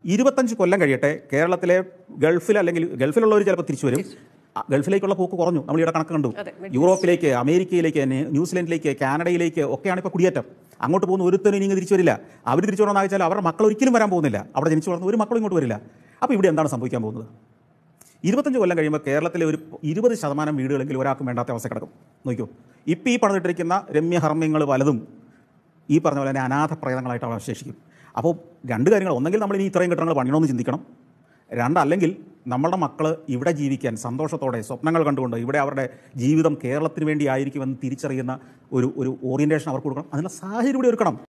ഇരുപത്തഞ്ച് കൊല്ലം കഴിയട്ടെ കേരളത്തിലെ ഗൾഫിൽ അല്ലെങ്കിൽ ഗൾഫിലുള്ളവർ ചിലപ്പോൾ തിരിച്ചു വരും ആ, ഗൾഫിലേക്കുള്ള പോക്ക് കുറഞ്ഞു നമ്മൾ ഇവിടെ കണക്ക് കണ്ടു അതെ, യൂറോപ്പിലേക്ക് അമേരിക്കയിലേക്ക് ന്യൂ- ന്യൂസിലൻഡിലേക്ക് കാനഡയിലേക്ക് ഒക്കെയാണ് ഇപ്പോൾ കുടിയേറ്റം അങ്ങോട്ട് പോകുന്ന ഒരുത്തനും ഇനി ഇങ്ങ് തിരിച്ചു വരില്ല അവർ തിരിച്ചു വരണമെന്ന് വെച്ചാൽ അവരുടെ മക്കൾ ഒരിക്കലും വരാൻ പോകുന്നില്ല അവിടെ ജനിച്ചു വളർന്ന ഒരു മക്കളും ഇങ്ങോട്ട് വരില്ല അപ്പോൾ ഇവിടെ എന്താണ് സംഭവിക്കാൻ പോകുന്നത് ഇരുപത്തഞ്ച് കൊല്ലം കഴിയുമ്പോൾ കേരളത്തിലെ ഒരു ഇരുപത് ശതമാനം വീടുകളെങ്കിലും ഒരാൾക്കും വേണ്ടാത്ത അവസ്ഥ കിടക്കും നോക്കൂ ഇപ്പോൾ ഈ പണിതിട്ടിരിക്കുന്ന രമ്യഹർമ്മ്യങ്ങൾ പലതും ഈ പറഞ്ഞ പോലെ തന്നെ അനാഥ പ്രേതങ്ങളായിട്ട് അവിടെ അവശേഷിക്കും അപ്പോൾ രണ്ട് കാര്യങ്ങൾ ഒന്നെങ്കിൽ നമ്മൾ ഇനി ഇത്രയും കെട്ടിടങ്ങൾ പണിയണമെന്ന് ചിന്തിക്കണം രണ്ടല്ലെങ്കിൽ നമ്മളുടെ മക്കൾ ഇവിടെ ജീവിക്കാൻ സന്തോഷത്തോടെ സ്വപ്നങ്ങൾ കണ്ടുകൊണ്ട് ഇവിടെ അവരുടെ ജീവിതം കേരളത്തിന് വേണ്ടി ആയിരിക്കുമെന്ന് തിരിച്ചറിയുന്ന ഒരു ഒരു ഓറിയൻറ്റേഷൻ അവർക്ക് കൊടുക്കണം അതിനുള്ള സാഹചര്യം ഇവിടെ ഒരുക്കണം